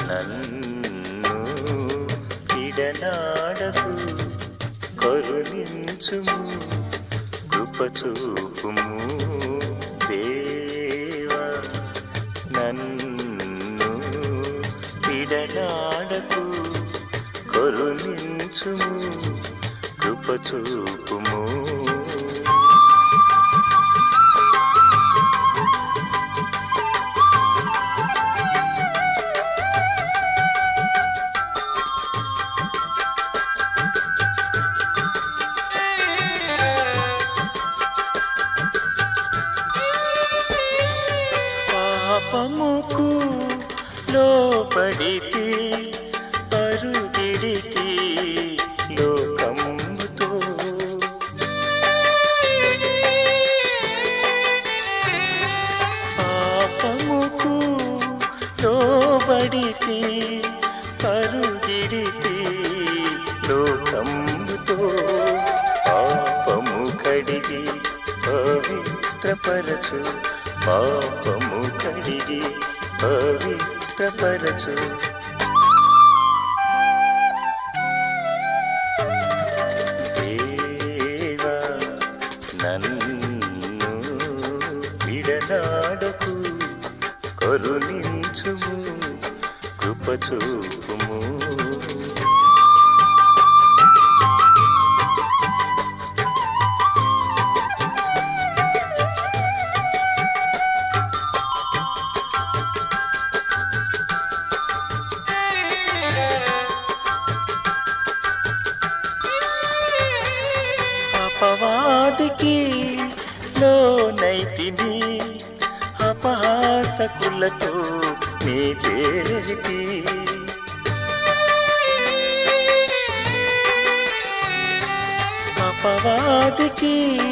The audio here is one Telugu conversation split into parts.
నన్ను ఇడనాడకు కరుణించుము కృపచూపుము దేవా నన్ను ఇడనాడకు కరుణించుము కృపచూపుము పాపముకు లోపడితి పరుగిడితి లోకముతో పాపముకు లోబడితి పరుగిడితి లోకముతో పాపము కడిగి పవిత్రపరచు పాపము కడిగి పవిత్రపరచు దేవా నన్ను విడనాడకు కరుణించుము కృపచూపుము అపవాదికి లోనైతిని అపహాసకులతో నీ చేరితి అపవాదికి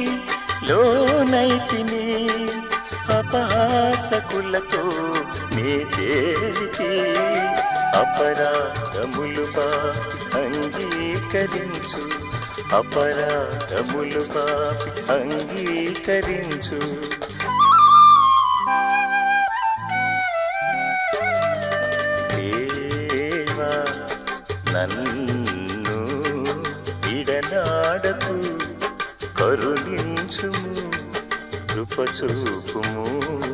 లోనైతిని అపహాసకులతో నీ చేరితి అపరాధములు పాపి అంగీకరించు అపరాధములు పాపి అంగీకరించు దేవా నన్ను ఇడనాడకు కరుణించుము కృపచూపుము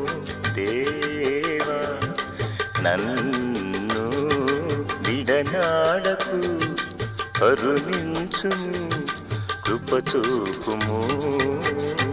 దేవా నన్ను విడనాడకు కరుణించుము కృపచూపుము